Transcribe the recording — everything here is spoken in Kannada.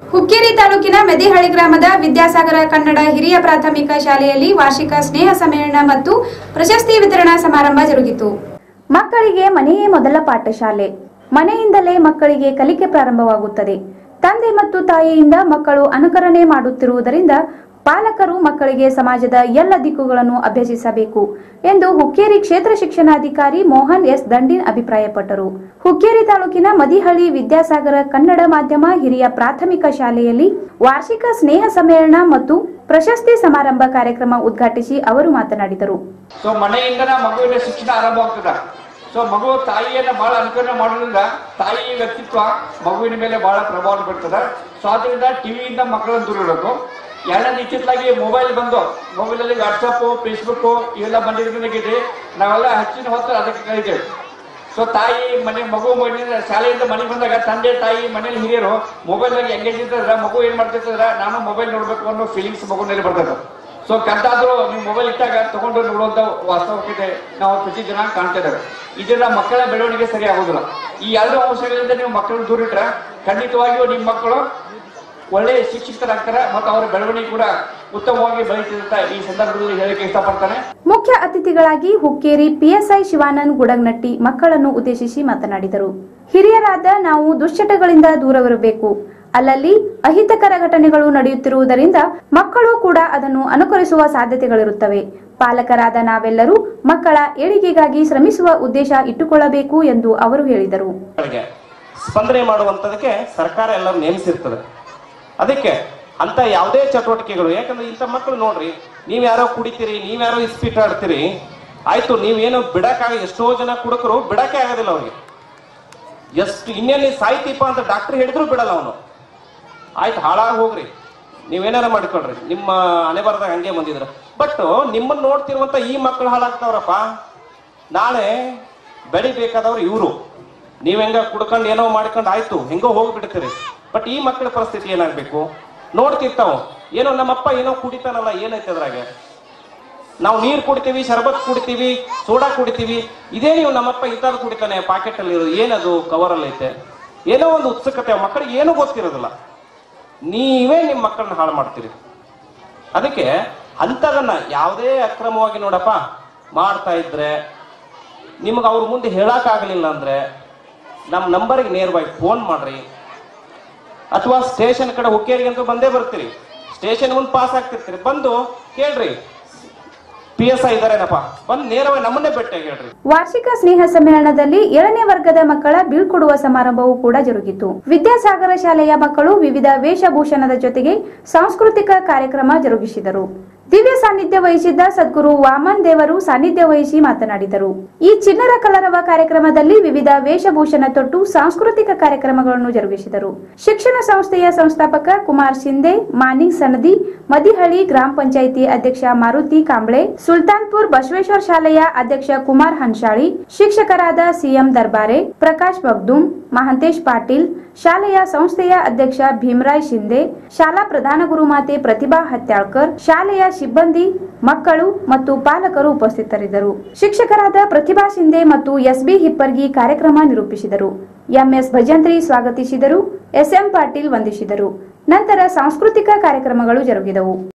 ಹುಕ್ಕೇರಿ ತಾಲೂಕಿನ ಮೆದಿಹಳ್ಳಿ ಗ್ರಾಮದ ವಿದ್ಯಾಸಾಗರ ಕನ್ನಡ ಹಿರಿಯ ಪ್ರಾಥಮಿಕ ಶಾಲೆಯಲ್ಲಿ ವಾರ್ಷಿಕ ಸ್ನೇಹ ಸಮ್ಮೇಳನ ಮತ್ತು ಪ್ರಶಸ್ತಿ ವಿತರಣಾ ಸಮಾರಂಭ ಜರುಗಿತು ಮಕ್ಕಳಿಗೆ ಮನೆಯೇ ಮೊದಲ ಪಾಠಶಾಲೆ ಮನೆಯಿಂದಲೇ ಮಕ್ಕಳಿಗೆ ಕಲಿಕೆ ಪ್ರಾರಂಭವಾಗುತ್ತದೆ ತಂದೆ ಮತ್ತು ತಾಯಿಯಿಂದ ಮಕ್ಕಳು ಅನುಕರಣೆ ಮಾಡುತ್ತಿರುವುದರಿಂದ ಪಾಲಕರು ಮಕ್ಕಳಿಗೆ ಸಮಾಜದ ಎಲ್ಲ ದಿಕ್ಕುಗಳನ್ನು ಅಭ್ಯಸಿಸಬೇಕು ಎಂದು ಹುಕ್ಕೇರಿ ಕ್ಷೇತ್ರ ಶಿಕ್ಷಣಾಧಿಕಾರಿ ಮೋಹನ್ ಎಸ್ ದಂಡಿನ್ ಅಭಿಪ್ರಾಯಪಟ್ಟರು ಹುಕ್ಕೇರಿ ತಾಲೂಕಿನ ಮದಿಹಳ್ಳಿ ವಿದ್ಯಾಸಾಗರ ಕನ್ನಡ ಮಾಧ್ಯಮ ಹಿರಿಯ ಪ್ರಾಥಮಿಕ ಶಾಲೆಯಲ್ಲಿ ವಾರ್ಷಿಕ ಸ್ನೇಹ ಸಮ್ಮೇಳನ ಮತ್ತು ಪ್ರಶಸ್ತಿ ಸಮಾರಂಭ ಕಾರ್ಯಕ್ರಮ ಉದ್ಘಾಟಿಸಿ ಅವರು ಮಾತನಾಡಿದರು ಸೊ ಮನೆಯಿಂದನ ಮಗುವಿನ ಶಿಕ್ಷಣ ಆರಂಭ ಆಗ್ತದ ಸೊ ಮಗು ತಾಯಿಯನ್ನ ಬಹಳ ಅನುಕರಣೆ ಮಾಡೋದ್ರಿಂದ ತಾಯಿ ವ್ಯಕ್ತಿತ್ವ ಮಗುವಿನ ಮೇಲೆ ಬಹಳ ಪ್ರಭಾವ ಬೀರ್ತದ ಸೊ ಆದ್ರಿಂದ ಟಿವಿಯಿಂದ ಮಕ್ಕಳನ್ನ ದೂರ ಇಡಬೇಕು ಎರಡನೇ ಇತ್ತಿತ್ತಲಾಗಿ ಮೊಬೈಲ್ ಬಂದು ಮೊಬೈಲಲ್ಲಿ ವಾಟ್ಸಪ್ ಫೇಸ್ಬುಕ್ ಇವೆಲ್ಲ ಬಂದಿರೋದ್ರಿಂದ ನಾವೆಲ್ಲ ಹೆಚ್ಚಿನ ಹೊತ್ತು ಅದಕ್ಕೆ ಕಲಿತೇವೆ ಸೊ ತಾಯಿ ಮನೆ ಮಗು ಮನೆಯಿಂದ ಶಾಲೆಯಿಂದ ಮನೆಗೆ ಬಂದಾಗ ತಂದೆ ತಾಯಿ ಮನೇಲಿ ಹಿರಿಯರು ಮೊಬೈಲ್ನಾಗ ಎಂಗೇಜ್ ಇರ್ತದ್ರ ಮಗು ಏನ್ ಮಾಡ್ತಿರ್ತದ್ರ ನಾನು ಮೊಬೈಲ್ ನೋಡ್ಬೇಕು ಅನ್ನೋ ಫೀಲಿಂಗ್ಸ್ ಮಗುನಲ್ಲಿ ಬರ್ತದೆ ಸೊ ಕದ್ದಾದ್ರೂ ನೀವು ಮೊಬೈಲ್ ಇಟ್ಟಾಗ ತಗೊಂಡು ನೋಡುವಂತ ವಾಸ್ತವಕ್ಕೆ ನಾವು ಪ್ರತಿ ಜನ ಕಾಣ್ತಾ ಇದ್ದೇವೆ ಇದರಿಂದ ಮಕ್ಕಳ ಬೆಳವಣಿಗೆ ಸರಿ ಆಗೋದಿಲ್ಲ ಈ ಎರಡು ಅಂಶಗಳಿಂದ ನೀವು ಮಕ್ಕಳನ್ನ ದೂರ ಇಟ್ರೆ ಖಂಡಿತವಾಗಿಯೂ ನಿಮ್ಮ ಮಕ್ಕಳು ಒಳ್ಳೆಯ ಶಿಕ್ಷಕರಾಗ್ತಾರೆ ಮತ್ತು ಅವರ ಬೆಳವಣಿಗೆ ಕೂಡ ಉತ್ತಮವಾಗಿ ಬೆಳೀತಿರುತ್ತೆ ಈ ಸಂದರ್ಭದಲ್ಲಿ ಹೇಳಕ್ಕೆ ಇಷ್ಟಪಡ್ತಾನೆ ಮುಖ್ಯ ಅತಿಥಿಗಳಾಗಿ ಹುಕ್ಕೇರಿ ಪಿಎಸ್ಐ ಶಿವಾನಂದ್ ಗುಡಗ್ನಟ್ಟಿ ಮಕ್ಕಳನ್ನು ಉದ್ದೇಶಿಸಿ ಮಾತನಾಡಿದರು ಹಿರಿಯರಾದ ನಾವು ದುಶ್ಚಟಗಳಿಂದ ದೂರವಿರಬೇಕು ಅಲ್ಲಲ್ಲಿ ಅಹಿತಕರ ಘಟನೆಗಳು ನಡೆಯುತ್ತಿರುವುದರಿಂದ ಮಕ್ಕಳು ಕೂಡ ಅದನ್ನು ಅನುಕರಿಸುವ ಸಾಧ್ಯತೆಗಳಿರುತ್ತವೆ ಪಾಲಕರಾದ ನಾವೆಲ್ಲರೂ ಮಕ್ಕಳ ಏಳಿಗೆಗಾಗಿ ಶ್ರಮಿಸುವ ಉದ್ದೇಶ ಇಟ್ಟುಕೊಳ್ಳಬೇಕು ಎಂದು ಅವರು ಹೇಳಿದರು ಮಕ್ಕಳಿಗೆ ಸ್ಪಂದನೆ ಮಾಡುವಂತದಕ್ಕೆ ಸರ್ಕಾರ ಎಲ್ಲರೂ ನೇಮಿಸಿರ್ತದೆ ಅದಕ್ಕೆ ಅಂತ ಯಾವುದೇ ಚಟುವಟಿಕೆಗಳು ಯಾಕಂದ್ರೆ ಇಂಥ ಮಕ್ಕಳು ನೋಡ್ರಿ ನೀವ್ ಯಾರೋ ಕುಡಿತೀರಿ ನೀವ್ ಯಾರೋ ಇಸ್ಪೀಟ್ ಆಡ್ತೀರಿ ಆಯ್ತು ನೀವೇನು ಬಿಡಕ್ಕಾಗ ಎಷ್ಟೋ ಜನ ಕುಡುಕರು ಬಿಡಕ್ಕೆ ಆಗೋದಿಲ್ಲ ಅವ್ರಿಗೆ ಎಷ್ಟು ಇನ್ನೆಲ್ಲಿ ಸಾಯ್ತೀಪ ಅಂತ ಡಾಕ್ಟರ್ ಹೇಳಿದ್ರು ಬಿಡಲ್ಲ ಅವನು ಆಯ್ತು ಹಾಳಾಗಿ ಹೋಗ್ರಿ ನೀವೇನಾರ ಮಾಡ್ಕೊಳ್ರಿ ನಿಮ್ಮ ಹಣೆ ಬರದಾಗ ಹಂಗೆ ಬಂದಿದ್ರು ಬಟ್ ನಿಮ್ಮನ್ನ ನೋಡ್ತಿರುವಂತ ಈ ಮಕ್ಕಳು ಹಾಳಾಗ್ತಾವ್ರಪ್ಪ ನಾಳೆ ಬೆಳಿಬೇಕಾದವ್ರು ಇವರು ನೀವ್ ಹೆಂಗ ಕುಡ್ಕೊಂಡು ಏನೋ ಮಾಡ್ಕೊಂಡು ಆಯ್ತು ಹೆಂಗೋ ಹೋಗ್ಬಿಡ್ತೀರಿ ಬಟ್ ಈ ಮಕ್ಕಳ ಪರಿಸ್ಥಿತಿ ಏನಾಗ್ಬೇಕು ನೋಡ್ತಿರ್ತಾವ ಏನೋ ನಮ್ಮಪ್ಪ ಏನೋ ಕುಡಿತಾನಲ್ಲ ಏನೈತೆ ಅದ್ರಾಗ ನಾವು ನೀರು ಕುಡಿತೀವಿ ಶರಬತ್ ಕುಡಿತೀವಿ ಸೋಡಾ ಕುಡಿತೀವಿ ಇದೇ ನೀವು ನಮ್ಮಪ್ಪ ಇಂಥದ್ದು ಕುಡಿತಾನೆ ಪಾಕೆಟ್ ಅಲ್ಲಿ ಇರೋದು ಏನದು ಕವರ್ ಅಲ್ಲಿ ಐತೆ ಏನೋ ಒಂದು ಉತ್ಸುಕತೆ ಮಕ್ಕಳಿಗೆ ಏನೂ ಗೊತ್ತಿರೋದಿಲ್ಲ ನೀವೇ ನಿಮ್ಮ ಮಕ್ಕಳನ್ನ ಹಾಳು ಮಾಡ್ತೀರಿ ಅದಕ್ಕೆ ಅಂಥದನ್ನ ಯಾವುದೇ ಅಕ್ರಮವಾಗಿ ನೋಡಪ್ಪ ಮಾಡ್ತಾ ಇದ್ರೆ ನಿಮಗೆ ಅವ್ರ ಮುಂದೆ ಹೇಳಕ್ ಆಗಲಿಲ್ಲ ಅಂದ್ರೆ ನಮ್ಮ ನಂಬರ್ಗೆ ನೇರವಾಗಿ ಫೋನ್ ಮಾಡ್ರಿ ಅಥವಾ ಸ್ಟೇಷನ್ ಕಡೆ ಹುಕ್ಕೇರಿಗೆ ಅಂತ ಬಂದೇ ಬರ್ತೀರಿ ಸ್ಟೇಷನ್ ಮುಂದೆ ಪಾಸ್ ಆಗ್ತಿರ್ತೀರಿ ಬಂದು ಕೇಳ್ರಿ ಪಿ ಎಸ್ ಐ ಇದಾರೇನಪ್ಪ ಬಂದು ನೇರವಾಗಿ ನಮ್ಮನ್ನೇ ಭೇಟಿಯಾಗಿ ಹೇಳ್ರಿ ವಾರ್ಷಿಕ ಸ್ನೇಹ ಸಮ್ಮೇಳನದಲ್ಲಿ ಏಳನೇ ವರ್ಗದ ಮಕ್ಕಳ ಬೀಳ್ಕೊಡುವ ಸಮಾರಂಭವೂ ಕೂಡ ಜರುಗಿತು ವಿದ್ಯಾಸಾಗರ ಶಾಲೆಯ ಮಕ್ಕಳು ವಿವಿಧ ವೇಷಭೂಷಣದ ಜೊತೆಗೆ ಸಾಂಸ್ಕೃತಿಕ ಕಾರ್ಯಕ್ರಮ ಜರುಗಿಸಿದರು ದಿವ್ಯ ಸಾನ್ನಿಧ್ಯ ವಹಿಸಿದ್ದ ಸದ್ಗುರು ವಾಮನ್ ದೇವರು ಸಾನ್ನಿಧ್ಯ ವಹಿಸಿ ಮಾತನಾಡಿದರು ಈ ಚಿನ್ನರ ಕಲರವ ಕಾರ್ಯಕ್ರಮದಲ್ಲಿ ವಿವಿಧ ವೇಷಭೂಷಣ ತೊಟ್ಟು ಸಾಂಸ್ಕೃತಿಕ ಕಾರ್ಯಕ್ರಮಗಳನ್ನು ಜರುಗಿಸಿದರು ಶಿಕ್ಷಣ ಸಂಸ್ಥೆಯ ಸಂಸ್ಥಾಪಕ ಕುಮಾರ್ ಶಿಂದೆ ಮಾನಿಂಗ್ ಸನದಿ ಮದಿಹಳ್ಳಿ ಗ್ರಾಮ ಪಂಚಾಯಿತಿ ಅಧ್ಯಕ್ಷ ಮಾರುತಿ ಕಾಂಬ್ಳೆ ಸುಲ್ತಾನ್ಪುರ್ ಬಸವೇಶ್ವರ ಶಾಲೆಯ ಅಧ್ಯಕ್ಷ ಕುಮಾರ್ ಹನ್ಶಾಳಿ ಶಿಕ್ಷಕರಾದ ಸಿಎಂ ದರ್ಬಾರೆ ಪ್ರಕಾಶ್ ಮಗ್ದುಮ್ ಮಹಂತೇಶ್ ಪಾಟೀಲ್ ಶಾಲೆಯ ಸಂಸ್ಥೆಯ ಅಧ್ಯಕ್ಷ ಭೀಮರಾಯ್ ಶಿಂದೆ ಶಾಲಾ ಪ್ರಧಾನ ಗುರುಮಾತೆ ಪ್ರತಿಭಾ ಹತ್ಯಾಳ್ಕರ್ ಶಾಲೆಯ ಸಿಬ್ಬಂದಿ ಮಕ್ಕಳು ಮತ್ತು ಪಾಲಕರು ಉಪಸ್ಥಿತರಿದ್ದರು ಶಿಕ್ಷಕರಾದ ಪ್ರತಿಭಾ ಶಿಂದೆ ಮತ್ತು ಎಸ್ಬಿ ಹಿಪ್ಪರ್ಗಿ ಕಾರ್ಯಕ್ರಮ ನಿರೂಪಿಸಿದರು ಎಂಎಸ್ ಭಜಂತ್ರಿ ಸ್ವಾಗತಿಸಿದರು ಎಸ್ಎಂ ಪಾಟೀಲ್ ವಂದಿಸಿದರು ನಂತರ ಸಾಂಸ್ಕೃತಿಕ ಕಾರ್ಯಕ್ರಮಗಳು ಜರುಗಿದವು